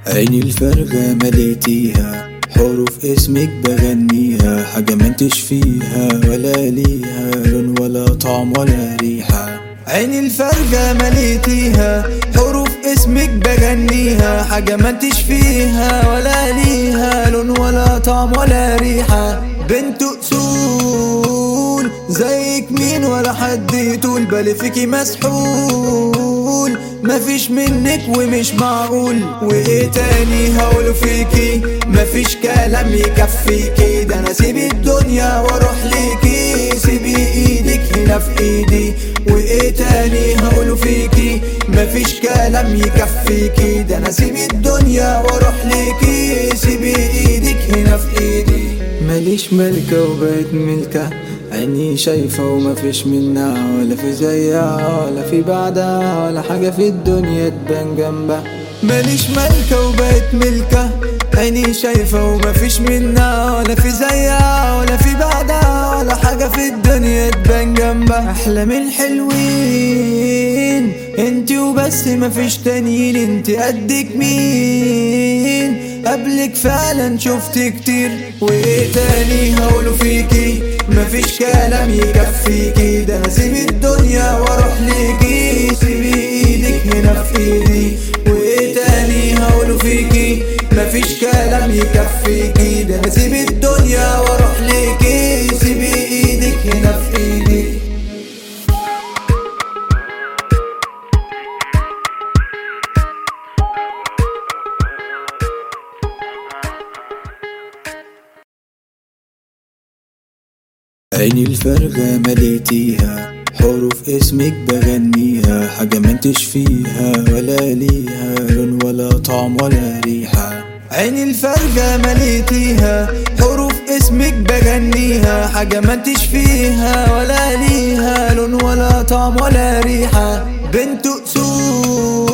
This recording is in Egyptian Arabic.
عيني الفارغة مليتيها حروف اسمك بغنيها حاجة ما انتش فيها ولا ليها لون ولا طعم ولا ريحة عيني الفارغة مليتيها حروف اسمك بغنيها حاجة ما انتش فيها ولا ليها لون ولا طعم ولا ريحة بنت أصول زيك مين ولا حد يطول بالي فيكي مسحول مفيش منك ومش معقول وايه تاني هقوله فيكي مفيش كلام يكفيكي ده انا سيب الدنيا واروح ليكي سيبي ايدك هنا في ايدي وايه تاني هقوله فيكي مفيش كلام يكفيكي ده انا سيب الدنيا واروح ليكي سيبي ايدك هنا في ايدي ماليش ملكة وبقيت ملكة عيني شايفة ومفيش منها ولا في زيها ولا في بعدها ولا حاجة في الدنيا تبان جنبها ماليش ملكة وبقيت ملكة عيني شايفة ومفيش منها ولا في زيها ولا في بعدها ولا حاجة في الدنيا تبان جنبها أحلى من الحلوين انتي وبس مفيش تانيين انتي قدك مين قبلك فعلا شفت كتير وايه تاني هقوله فيكي مفيش كلام يكفيكي ده انا سيب الدنيا واروح ليكي سيبي ايدك هنا في ايدي وايه تاني هقوله فيكي مفيش كلام يكفيكي ده انا سيب الدنيا واروح ليكي سيبي ايدك هنا في ايدي عيني الفارغة مليتيها حروف اسمك بغنيها حاجة ما انتش فيها ولا ليها لون ولا طعم ولا ريحة عيني الفارغة مليتيها حروف اسمك بغنيها حاجة ما انتش فيها ولا ليها لون ولا طعم ولا ريحة بنت أصول